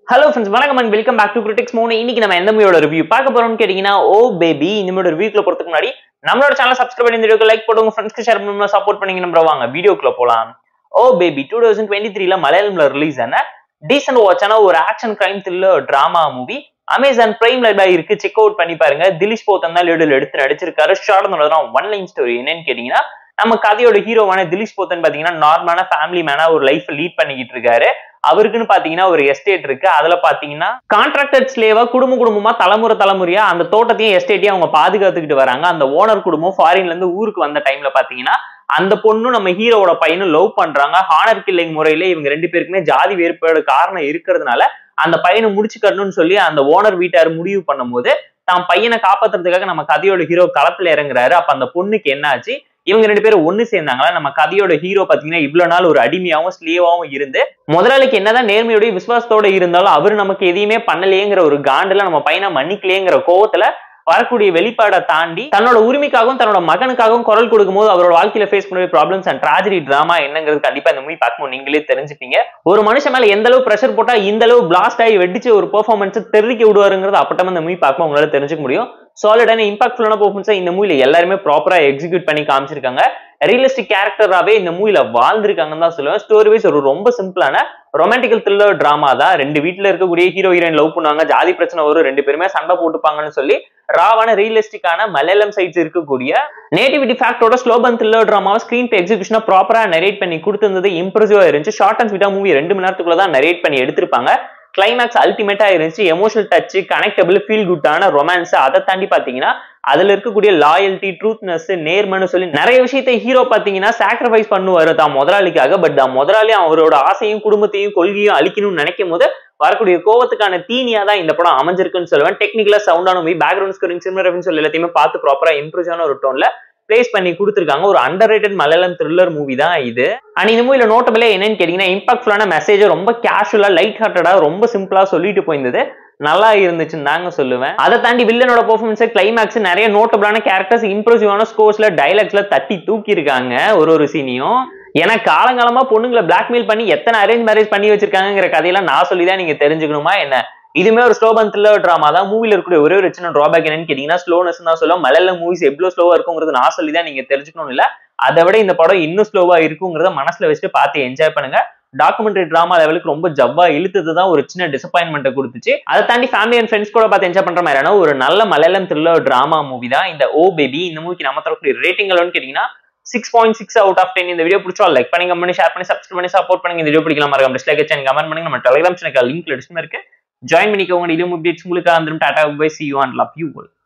hello friends வணக்கம் and welcome back to critics மூணு இன்னைக்கு நம்ம எந்த மூவியோட ரிவ்யூ பார்க்க போறோம்னு கேட்டீங்கன்னா ஓ பேபி இந்த மூவியோட ரிவ்யூக்குள்ள போறதுக்கு முன்னாடி நம்மளோட சேனல் சப்ஸ்கிரைப் பண்ணி இந்த வீடியோக்கு லைக் போட்டு உங்க ஃப்ரெண்ட்ஸ்க்கு ஷேர் பண்ணி சப்போர்ட் பண்ணீங்க நம்புற வாங்க வீடியோக்குள்ள போலாம் oh baby two thousand twenty த்ரீல மலையாளம்ல ரிலீஸ் ஆன டீசென்ட் வாட்சான ஒரு action crime thriller drama movie Amazon பிரைம்ல இருக்கு செக் அவுட் பண்ணி பாருங்க திலீஷ் போத்தன் தான் லீடில் எடுத்து நடிச்சிருக்காரு ஷார்ட் ஒன் லைன் ஸ்டோரி என்னன்னு கேட்டீங்கன்னா நம்ம கதையோட ஹீரோவான திலீஷ் போத்தன் பாத்தீங்கன்னா நார்மலான ஃபேமிலி மேனா ஒரு லைஃப் லீட் பண்ணிக்கிட்டு இருக்காரு அவருக்குன்னு பாத்தீங்கன்னா ஒரு எஸ்டேட் இருக்கு அதுல பாத்தீங்கன்னா கான்ட்ராக்டட் ஸ்லேவா குடும்ப குடும்பமா தலைமுறை தலைமுறையா அந்த தோட்டத்தையும் எஸ்டேட்டையும் அவங்க பாதுகாத்துக்கிட்டு வராங்க அந்த ஓனர் குடும்பம் ஃபாரின்ல இருந்து ஊருக்கு வந்த டைம்ல பாத்தீங்கன்னா அந்த பொண்ணும் நம்ம ஹீரோவோட பையனும் லவ் பண்றாங்க ஹானர் கில்லிங் முறையில இவங்க ரெண்டு பேருக்குமே ஜாதி வேறுபாடு காரணம் இருக்கிறதுனால அந்த பையனை முடிச்சுக்கணும்னு சொல்லி அந்த ஓனர் வீட்டார் முடிவு பண்ணும்போது தான் பையனை காப்பாத்துறதுக்காக நம்ம கதையோட ஹீரோ களத்துல இறங்குறாரு அப்ப அந்த பொண்ணுக்கு என்னாச்சு இவங்க ரெண்டு பேரும் ஒண்ணு சேர்ந்தாங்களா நம்ம கதையோட ஹீரோ பாத்தீங்கன்னா இவ்வளவு நாள் ஒரு அடிமையாவும் ஸ்லீவாவும் இருந்து முதலாளிக்கு என்னதான் நேர்மையோட விசுவாசத்தோட இருந்தாலும் அவர் நமக்கு எதையுமே பண்ணலையேங்கிற ஒரு காண்டுல நம்ம பையனை மன்னிக்கலையேங்கிற கோவத்துல வரக்கூடிய வெளிப்பாடை தாண்டி தன்னோட உரிமைக்காகவும் தன்னோட மகனுக்காகவும் குரல் கொடுக்கும்போது அவரோட வாழ்க்கையில ஃபேஸ் பண்ண ப்ராப்ளம்ஸ் அண்ட் ட்ராஜடி டிராமா என்னங்கிறது கண்டிப்பா இந்த மூவி பார்க்கும்போது நீங்களே தெரிஞ்சுப்பீங்க ஒரு மனுஷன் மேல எந்த அளவு ப்ரெஷர் போட்டா இந்த அளவு பிளாஸ்ட் ஆகி வெடிச்சு ஒரு பெர்ஃபார்மன்ஸ் தெரிவிக்க விடுவாருங்கிறது அப்பட்டமா இந்த மூவி பார்க்கும்போது உங்களால தெரிஞ்சுக்க முடியும் சாலிடான இம்பாக்ட்ஃபுல்லான பெர்ஃபார்மன்ஸை இந்த மூவில எல்லாருமே ப்ராப்பரா எக்ஸிக்யூட் பண்ணி காமிச்சிருக்காங்க ரியலிஸ்டிக் கேரக்டராகவே இந்த மூவில வாழ்ந்திருக்காங்கன்னு தான் சொல்லுவேன் ஸ்டோரி வைஸ் ஒரு ரொம்ப சிம்பிளான ரொமான்டிக்கல் த்ரில்லர் டிராமா தான் ரெண்டு வீட்டுல இருக்கக்கூடிய ஹீரோ ஹீரோயின் லவ் பண்ணுவாங்க ஜாதி பிரச்சனை வரும் ரெண்டு பேருமே சண்டை போட்டுப்பாங்கன்னு சொல்லி ராவான ரியலிஸ்டிக்கான மலையாளம் சைட்ஸ் இருக்கக்கூடிய நேட்டிவிட்டி ஃபேக்டோட ஸ்லோபன் த்ரில்லர் ட்ராமாவை ஸ்கிரீன் பே எக்ஸிபிஷனை ப்ராப்பரா நரேட் பண்ணி கொடுத்திருந்தது இம்ப்ரெசிவா இருந்துச்சு ஷார்ட் அண்ட் ஸ்வீட்டா மூவி ரெண்டு மணி நேரத்துக்குள்ள தான் நரேட் பண்ணி எடுத்திருப்பாங்க கிளைமேக்ஸ் அல்டிமேட்டா இருந்துச்சு எமோஷனல் டச் கனெக்டபிள் ஃபீல் குட்டான ரொமான்ஸ் அதை தாண்டி பாத்தீங்கன்னா அதுல இருக்கக்கூடிய லாயல்ட்டி ட்ரூத்னஸ் நேர்மன்னு சொல்லி நிறைய விஷயத்தை ஹீரோ பாத்தீங்கன்னா சாக்ரிஃபைஸ் பண்ணுவாரு தான் முதலாளிக்காக பட் தான் முதலாளி அவரோட ஆசையும் குடும்பத்தையும் கொள்கையும் அழிக்கணும்னு நினைக்கும் போது வரக்கூடிய கோவத்துக்கான தீனியா தான் இந்த படம் அமைஞ்சிருக்குன்னு சொல்லுவேன் டெக்னிக்கலா சவுண்டான மூவி பேக்ரவுண்ட் ஸ்கோரிங் சினிமா சொல்லி எல்லாத்தையுமே பார்த்து ப்ராப்பரா இம்ப்ரூவான ஒரு டோன்ல பிளேஸ் பண்ணி கொடுத்துருக்காங்க ஒரு underrated Malayalam thriller movie தான் இது அண்ட் இந்த மூவில நோட்டபிளே என்னன்னு கேட்டீங்கன்னா இம்பாக்ட்ஃபுல்லான மெசேஜ் ரொம்ப கேஷுவலா லைட் ஹார்ட்டடா ரொம்ப சிம்பிளா சொல்லிட்டு போயிருந்தது நல்லா இருந்துச்சுன்னு தாங்க சொல்லுவேன் அதை தாண்டி வில்லனோட பெர்ஃபார்மன்ஸ் கிளைமேக்ஸ் நிறைய நோட்டபிளான கேரக்டர்ஸ் இம்ப்ரெசிவான ஸ்கோர்ஸ்ல டைலாக்ஸ்ல தட்டி தூக்கி இருக்காங்க ஒரு ஒரு சீனியும் ஏன்னா காலங்காலமா பொண்ணுங்களை பிளாக்மெயில் பண்ணி எத்தனை அரேஞ்ச் மேரேஜ் பண்ணி வச்சிருக்காங்கிற கதையெல்லாம் நான் சொல்லி தான் நீங்க தெரிஞ்சுக்கணுமா என்ன இதுமே ஒரு ஸ்லோபன் த்ரில்லர் ட்ராமா தான் மூவில இருக்கக்கூடிய ஒரே ஒரு சின்ன ட்ராபேக் என்னன்னு கேட்டீங்கன்னா ஸ்லோனஸ் தான் சொல்லுவோம் மலையாள மூவிஸ் எவ்வளவு ஸ்லோவா இருக்குங்கிறது நான் சொல்லி தான் நீங்க தெரிஞ்சுக்கணும் இல்ல அதை விட இந்த படம் இன்னும் ஸ்லோவா இருக்குங்கிறத மனசுல வச்சுட்டு பார்த்து என்ஜாய் பண்ணுங்க டாக்குமெண்ட்ரி டிராமா லெவலுக்கு ரொம்ப ஜவ்வா இழுத்தது தான் ஒரு சின்ன டிசப்பாயின்மெண்ட்டை கொடுத்துச்சு அதை தாண்டி ஃபேமிலி அண்ட் ஃப்ரெண்ட்ஸ் கூட பார்த்து என்ஜாய் பண்ற மாதிரியான ஒரு நல்ல மலையாளம் த்ரில்லர் டிராமா மூவி தான் இந்த ஓ பேபி இந்த மூவிக்கு நம்ம தரக்கூடிய ரேட்டிங் எவ்வளோன்னு கேட்டீங்கன்னா six point six out of ten இந்த வீடியோ பிடிச்சா லைக் பண்ணி கமெண்ட் ஷேர் பண்ணி சப்ஸ்கிரைப் பண்ணி சப்போர்ட் பண்ணுங்க இந்த வீடியோ பிடிக்கலாம் மறக்காம டிஸ்லைக் சேனல் கமெண்ட் பண்ணுங்க நம்ம டெலிகிராம் சேனல் லிங்க் டிஸ்பிளே இருக்கு ஜாயின் பண்ணிக்கோங்க இதுவும் அப்டேட்ஸ் உங்களுக்கு வந்துடும் tata bye see you and love you